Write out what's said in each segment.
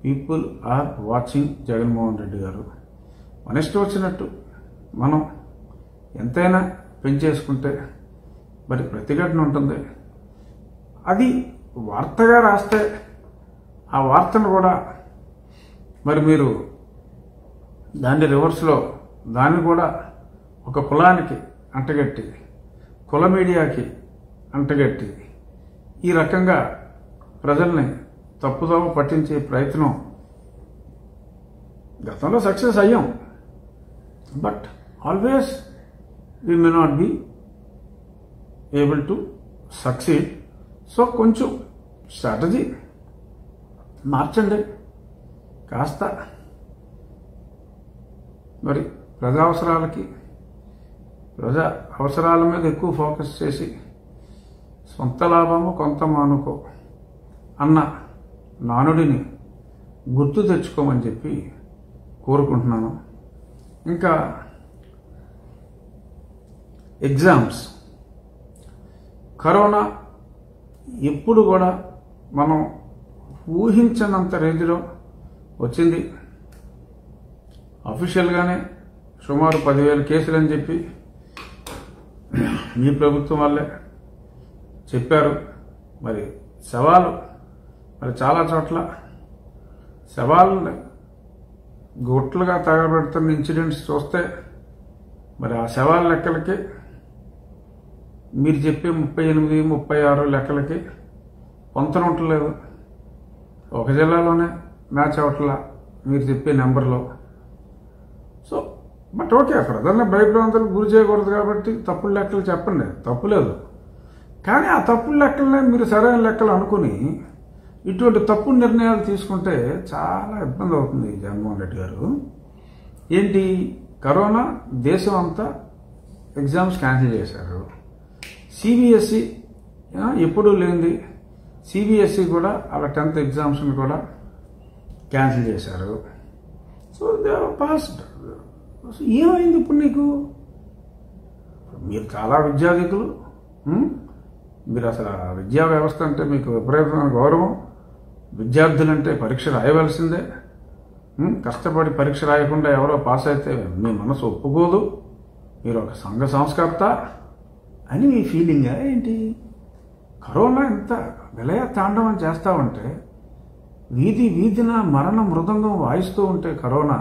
People are watching Jaganmohan Reddy garu మన ఇష్టం వచ్చినట్టు మనం ఎంతైనా పెంచేసుకుంటే మరి ప్రతిఘటన ఉంటుంది అది వార్తగా రాస్తే ఆ వార్తను కూడా మరి మీరు దాన్ని రివర్స్లో దాన్ని కూడా ఒక కులానికి అంటగట్టి కుల మీడియాకి అంటగట్టి ఈ రకంగా ప్రజల్ని తప్పుదోవ పట్టించే ప్రయత్నం గతంలో సక్సెస్ అయ్యాం but always we may not be able to succeed so కొంచెం స్ట్రాటజీ మార్చండి కాస్త మరి ప్రజా అవసరాలకి ప్రజా అవసరాల మీద ఎక్కువ ఫోకస్ చేసి సొంత లాభము కొంత మానుకో అన్న నానుడిని గుర్తు తెచ్చుకోమని చెప్పి కోరుకుంటున్నాను ఇంకా ఎగ్జామ్స్ కరోనా ఎప్పుడు కూడా మనం ఊహించనంత రేంజ్లో వచ్చింది అఫీషియల్గానే సుమారు పదివేల కేసులు అని చెప్పి మీ ప్రభుత్వం వల్లే చెప్పారు మరి శవాలు మరి చాలా చోట్ల శవాలని గుట్లుగా తగలబెడుతున్న ఇన్సిడెంట్స్ చూస్తే మరి ఆ శవాల లెక్కలకి మీరు చెప్పే ముప్పై ఎనిమిది ముప్పై ఆరు లెక్కలకి పొంతన ఉండలేదు ఒక జిల్లాలోనే మ్యాచ్ అవట్లా మీరు చెప్పే నెంబర్లో సో బట్ ఓకే ప్రజల్ని భయభ్రాంతులకు గురి చేయకూడదు కాబట్టి తప్పుడు లెక్కలు చెప్పండి తప్పులేదు కానీ ఆ తప్పుడు లెక్కలనే మీరు సరైన లెక్కలు అనుకుని ఇటువంటి తప్పుడు నిర్ణయాలు తీసుకుంటే చాలా ఇబ్బంది అవుతుంది జగన్మోహన్ రెడ్డి గారు ఏంటి కరోనా దేశం అంతా ఎగ్జామ్స్ క్యాన్సిల్ చేశారు సిబిఎస్ఈ ఎప్పుడూ లేనిది సిబిఎస్ఈ కూడా అలా టెన్త్ ఎగ్జామ్స్ని కూడా క్యాన్సిల్ చేశారు సో దే పాస్డ్ ఏమైంది ఇప్పుడు నీకు మీరు చాలా విద్యాధికులు ఉమ్? మీరు అసలు ఆ విద్యా వ్యవస్థ అంటే మీకు విపరీతమైన గౌరవం విద్యార్థులంటే పరీక్ష రాయవలసిందే ఉమ్? కష్టపడి పరీక్ష రాయకుండా ఎవరో పాస్ అయితే మీ మనసు ఒప్పుకోదు మీరు ఒక సంఘ సంస్కర్త అని మీ ఫీలింగా ఏంటి కరోనా ఇంత విలయ తాండవం చేస్తా ఉంటే వీధి వీధిన మరణ మృదంగం వాయిస్తూ ఉంటే కరోనా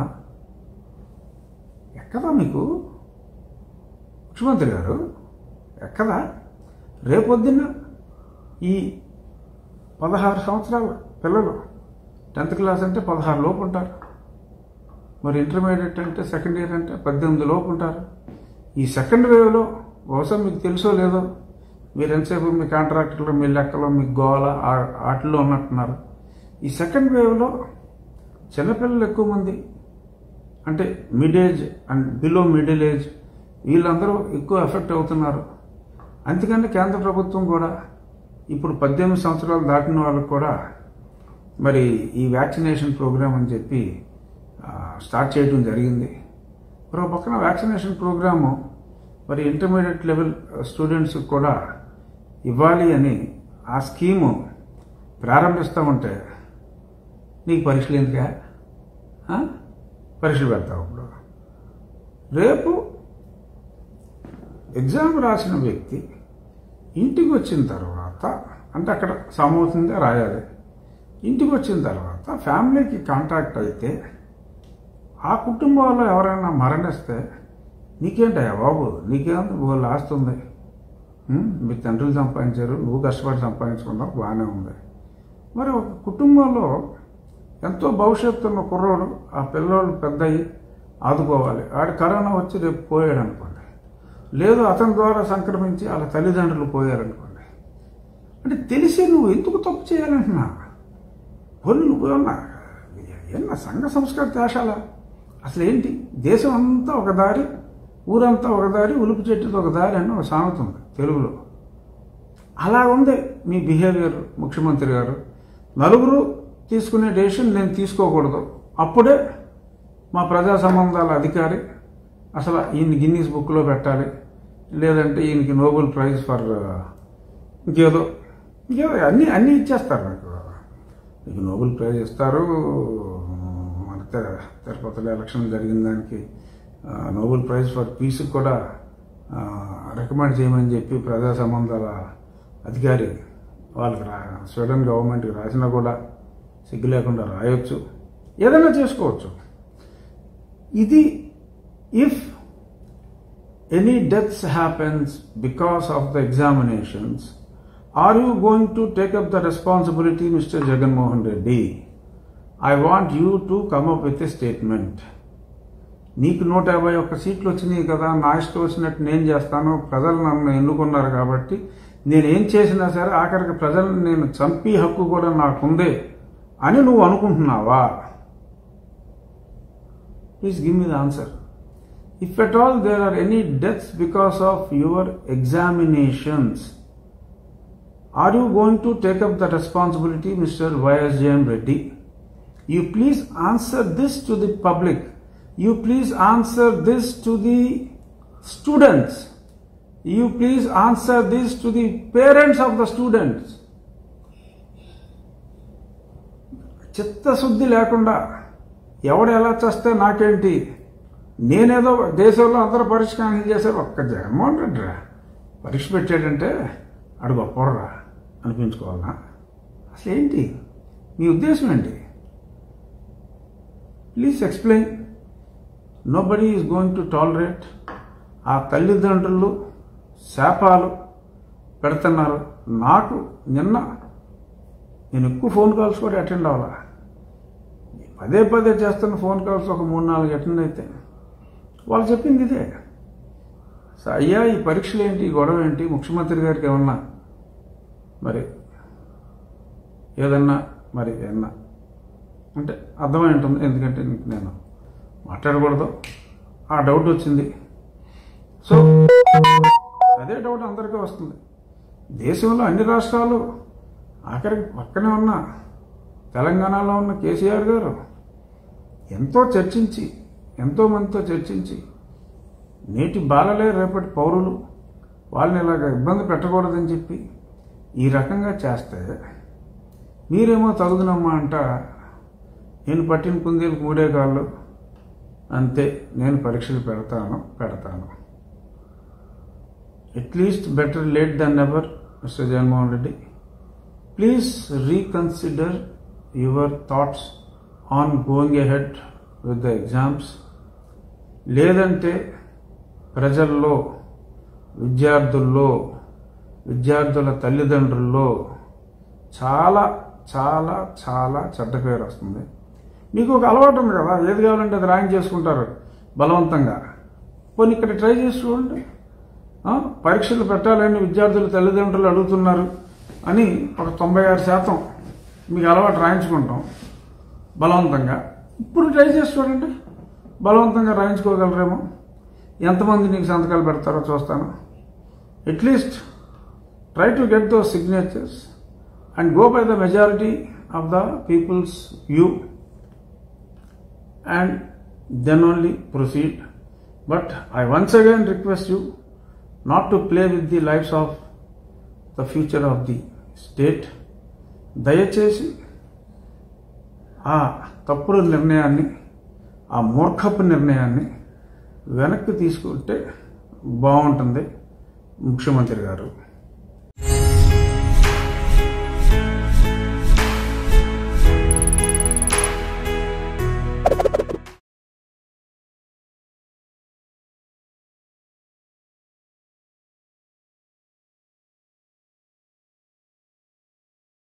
ఎక్కదా మీకు ముఖ్యమంత్రి గారు ఎక్కదా రేపొద్దున్న ఈ పదహారు సంవత్సరాల పిల్లలు టెన్త్ క్లాస్ అంటే పదహారు లోపు ఉంటారు మరి ఇంటర్మీడియట్ అంటే సెకండ్ ఇయర్ అంటే పద్దెనిమిది లోపు ఉంటారు ఈ సెకండ్ వేవ్లో బహుశా మీకు తెలుసో లేదో మీరు ఎంతసేపు మీ కాంట్రాక్టర్లు మీ లెక్కలో మీ గోల ఆ- ఆటల్లో ఉన్నట్టున్నారు ఈ సెకండ్ వేవ్లో చిన్నపిల్లలు ఎక్కువ మంది అంటే mid age and below middle age వీళ్ళందరూ ఎక్కువ ఎఫెక్ట్ అవుతున్నారు అందుకని కేంద్ర ప్రభుత్వం కూడా ఇప్పుడు పద్దెనిమిది సంవత్సరాలు దాటిన వాళ్ళకు కూడా మరి ఈ వ్యాక్సినేషన్ ప్రోగ్రామ్ అని చెప్పి ఆ, స్టార్ట్ చేయడం జరిగింది మరో పక్కన వ్యాక్సినేషన్ ప్రోగ్రాము మరి ఇంటర్మీడియట్ లెవెల్ స్టూడెంట్స్ కూడా ఇవ్వాలి అని ఆ స్కీము ప్రారంభిస్తామంటే నీకు పరీక్షలు ఎందుకా ఆ? పరీక్షలు పెడతావు ఇప్పుడు రేపు ఎగ్జామ్ రాసిన వ్యక్తి ఇంటికి వచ్చిన తర్వాత అంటే అక్కడ సమూహంగా రాయాలి ఇంటికి వచ్చిన తర్వాత ఫ్యామిలీకి కాంటాక్ట్ అయితే ఆ కుటుంబంలో ఎవరైనా మరణిస్తే నీకేంటయ్యా బాబు నీకేముంది వాళ్ళు ఆస్తుంది ఉం? మీ తండ్రులు సంపాదించారు నువ్వు కష్టపడి సంపాదించుకున్నావు బాగానే ఉంది మరి ఒక కుటుంబంలో ఎంతో భవిష్యత్తు ఉన్న కుర్రోడు ఆ పిల్లోడు పెద్ద అయ్యి ఆదుకోవాలి ఆడు కరోనా వచ్చి రేపు పోయాడు అనుకోండి లేదు అతని ద్వారా సంక్రమించి వాళ్ళ తల్లిదండ్రులు పోయారనుకోండి అంటే తెలిసి నువ్వు ఎందుకు తప్పు చేయాలంటున్నా పోనీ నువ్వు ఏమన్నా ఏమన్నా సంఘ సంస్కార దేశాల అసలు ఏంటి దేశం అంతా ఒక దారి ఊరంతా ఒక దారి ఉలుపు చెట్టుతో ఒక దారి అని ఒక సామెత ఉంది తెలుగులో అలా ఉంది మీ బిహేవియర్ ముఖ్యమంత్రి గారు నలుగురు తీసుకునే డెసిషన్ నేను తీసుకోకూడదు అప్పుడే మా ప్రజా సంబంధాల అధికారి అసలు ఈయన గిన్నీస్ బుక్లో పెట్టాలి లేదంటే ఈయనకి నోబెల్ ప్రైజ్ ఫర్ ఇంకేదో ఇంకేదో అన్నీ అన్నీ ఇచ్చేస్తారు నాకు మీకు నోబెల్ ప్రైజ్ ఇస్తారు మన తిర- తిరుపతిలో ఎలక్షన్ జరిగిన దానికి ఆ, నోబెల్ ప్రైజ్ ఫర్ పీస్కి కూడా ఆ, రికమెండ్ చేయమని చెప్పి ప్రజా సంబంధాల అధికారి వాళ్ళకి రా స్వీడన్ గవర్నమెంట్కి రాసినా కూడా సిగ్గు లేకుండా రాయొచ్చు ఏదైనా చేసుకోవచ్చు ఇది if any deaths happens because of the examinations, are you going to take up the responsibility, Mr. Jagan Mohan Reddy? I want you to come up with a statement. నీకు నూట యాభై ఒక్క సీట్లు వచ్చినాయి కదా నా ఇష్టం వచ్చినట్టు నేను చేస్తాను ప్రజలు నన్ను ఎన్నుకున్నారు కాబట్టి నేను ఏం చేసినా సరే ఆఖరికి ప్రజలను నేను చంపి హక్కు కూడా నాకుందే అని నువ్వు అనుకుంటున్నావా please give me the answer If at all there are any deaths because of your examinations, are you going to take up the responsibility, Mr. YSJM Reddy? You please answer this to the public. You please answer this to the students. You please answer this to the parents of the students. చిత్తశుద్ధి లేకుండా ఎవడు ఎలా చేస్తే నాకేంటి నేనేదో దేశంలో అందరూ పరీక్ష క్యాన్సిల్ చేశారు ఒక్క జగన్మోహన్ రెడ్డి రా పరీక్ష పెట్టాడంటే అడు గొప్పరా అనిపించుకోవాలా అసలు ఏంటి మీ ఉద్దేశం ఏంటి please explain nobody is going to tolerate ఆ తల్లిదండ్రులు శాపాలు పెడుతున్నారు నాకు నిన్న నేను ఎక్కువ ఫోన్ కాల్స్ కూడా అటెండ్ అవ్వాలా పదే పదే చేస్తున్న ఫోన్ కాల్స్ ఒక మూడు నాలుగు అటెండ్ అయితే వాళ్ళు చెప్పింది ఇదే సో అయ్యా ఈ పరీక్షలు ఏంటి ఈ గొడవ ఏంటి ముఖ్యమంత్రి గారికి ఏమన్నా మరి ఏదన్నా మరి ఏమన్నా అంటే అర్థమై ఉంటుంది ఎందుకంటే నేను మాట్లాడకూడదు ఆ డౌట్ వచ్చింది సో అదే డౌట్ అందరికీ వస్తుంది దేశంలో అన్ని రాష్ట్రాలు ఆఖరికి పక్కనే ఉన్న తెలంగాణలో ఉన్న కేసీఆర్ గారు ఎంతో చర్చించి ఎంతో మందితో చర్చించి నేటి బాలలే రేపటి పౌరులు వాళ్ళని ఇలాగ ఇబ్బంది పెట్టకూడదని చెప్పి ఈ రకంగా చేస్తే మీరేమో తగుదనమ్మా అంట నేను పట్టిన కుందేలకు మూడే కాళ్ళు అంతే నేను పరీక్షలు పెడతాను పెడతాను at least better late than ever mister Jaganmohan Reddy please reconsider your thoughts on going ahead with the exams లేదంటే ప్రజల్లో విద్యార్థుల్లో విద్యార్థుల తల్లిదండ్రుల్లో చాలా చాలా చాలా చెడ్డ పేరు వస్తుంది మీకు ఒక అలవాటు ఉంది కదా ఏది కావాలంటే అది ర్యాంక్ చేసుకుంటారు బలవంతంగా పోనీ ఇక్కడ ట్రై చేసి చూడండి ఆ, పరీక్షలు పెట్టాలని విద్యార్థుల తల్లిదండ్రులు అడుగుతున్నారు అని ఒక తొంభై ఆరు శాతం మీకు అలవాటు రాయించుకుంటాం బలవంతంగా ఇప్పుడు ట్రై చేసి చూడండి బలవంతంగా రాయించుకోగలరేమో ఎంతమంది నీకు సంతకాలు పెడతారో చూస్తాను at least try to get those signatures and go by the majority of the peoples view and then only proceed. But I once again request you not to play with the lives of the future of the state. దయచేసి ఆ తప్పుడు నిర్ణయాన్ని ఆ మూర్ఖపు నిర్ణయాన్ని వెనక్కి తీసుకుంటే బాగుంటుంది ముఖ్యమంత్రి గారు